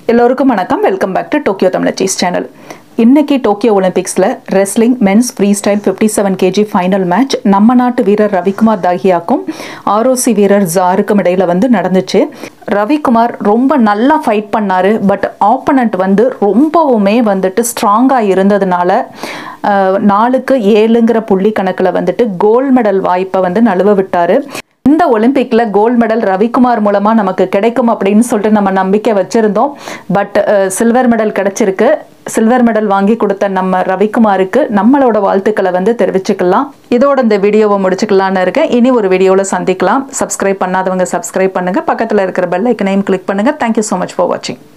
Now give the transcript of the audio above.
எல்லோருக்கும் வணக்கம் welcome back to Tokyo Tamizhachis channel இன்னைக்கு டோக்கியோ ஒலிம்பிக்ஸில் wrestling men's freestyle fifty seven KG final match நம்ம நாட்டு வீரர் ரவிக்குமார் தாகியாக்கும் ஆர்ஓசி வீரர் ஜாருக்கும் இடையில வந்து நடந்துச்சு ரவிக்குமார் ரொம்ப நல்லா ஃபைட் பண்ணாரு பட் ஆப்பனண்ட் வந்து ரொம்பவுமே வந்துட்டு ஸ்ட்ராங்காக இருந்ததுனால அஹ், நாலுக்கு ஏழுங்கிற புள்ளி கணக்கில் வந்துட்டு கோல்ட் மெடல் வாய்ப்பை வந்து நழுவ விட்டாரு இந்த ஒலிம்பிக்ல கோல்ட் மெடல் ரவிக்குமார் மூலமா நமக்கு கிடைக்கும் அப்படின்னு சொல்லிட்டு நம்ம நம்பிக்கை வச்சிருந்தோம் பட் சில்வர் மெடல் கிடைச்சிருக்கு சில்வர் மெடல் வாங்கி கொடுத்த நம்ம ரவிக்குமாருக்கு நம்மளோட வாழ்த்துக்களை வந்து தெரிவிச்சுக்கலாம் இதோட இந்த வீடியோவை முடிச்சுக்கலாம்னு இருக்கேன் இனி ஒரு வீடியோவில் சந்திக்கலாம் சப்ஸ்கிரைப் பண்ணாதவங்க சப்ஸ்கிரைப் பண்ணுங்க பக்கத்தில் இருக்கிற பெல் ஐக்கனையும் கிளிக் பண்ணுங்க தேங்க்யூ ஸோ மச் ஃபார் வாட்சிங்